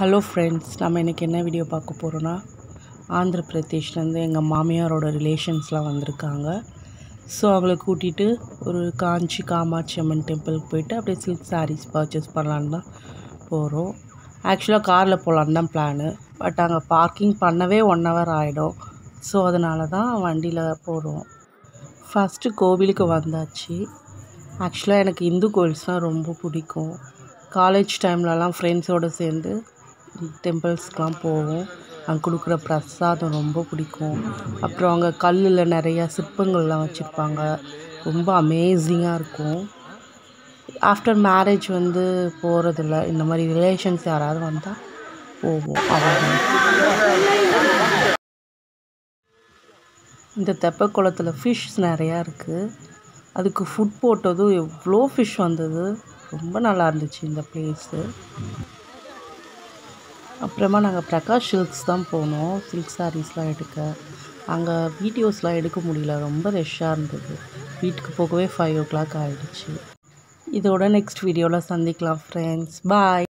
hello friends நம்ம இன்றைக்கி என்ன வீடியோ பார்க்க போகிறோன்னா ஆந்திர பிரதேஷ்லேருந்து எங்கள் மாமியாரோட ரிலேஷன்ஸ்லாம் வந்திருக்காங்க ஸோ அவங்கள கூட்டிகிட்டு ஒரு காஞ்சி காமாட்சி அம்மன் டெம்பிளுக்கு போயிட்டு அப்படியே சில்க் சாரீஸ் பர்ச்சேஸ் பண்ணலான்னு தான் போகிறோம் ஆக்சுவலாக காரில் போகலான்னு தான் பிளானு பட் அங்கே பார்க்கிங் பண்ணவே ஒன் ஹவர் ஆகிடும் ஸோ அதனால தான் வண்டியில் போகிறோம் ஃபஸ்ட்டு கோவிலுக்கு வந்தாச்சு ஆக்சுவலாக எனக்கு இந்து கோயில்ஸ்னால் ரொம்ப பிடிக்கும் காலேஜ் டைம்லலாம் ஃப்ரெண்ட்ஸோடு சேர்ந்து டெம்பிள்ஸ்க்கெலாம் போவோம் அங்கே கொடுக்குற பிரசாதம் ரொம்ப பிடிக்கும் அப்புறம் அங்கே கல்லில் நிறையா சிற்பங்கள்லாம் வச்சுருப்பாங்க ரொம்ப அமேசிங்காக இருக்கும் ஆஃப்டர் மேரேஜ் வந்து போகிறதில்ல இந்த மாதிரி ரிலேஷன்ஸ் யாராவது வந்தால் போவோம் அவ்வளோதான் இந்த தெப்ப குளத்தில் ஃபிஷ் நிறையா இருக்குது அதுக்கு ஃபுட் போட்டதும் எவ்வளோ ஃபிஷ் வந்தது ரொம்ப நல்லா இருந்துச்சு இந்த பிளேஸு அப்புறமா நாங்கள் பிரகாஷ் சில்க்ஸ் தான் போனோம் சில்க் சாரீஸ்லாம் எடுக்க அங்கே வீடியோஸ்லாம் எடுக்க முடியல ரொம்ப ரஷ்ஷாக இருந்தது வீட்டுக்கு போகவே ஃபைவ் ஓ கிளாக் ஆகிடுச்சு இதோட நெக்ஸ்ட் வீடியோவில் சந்திக்கலாம் ஃப்ரெண்ட்ஸ் பாய்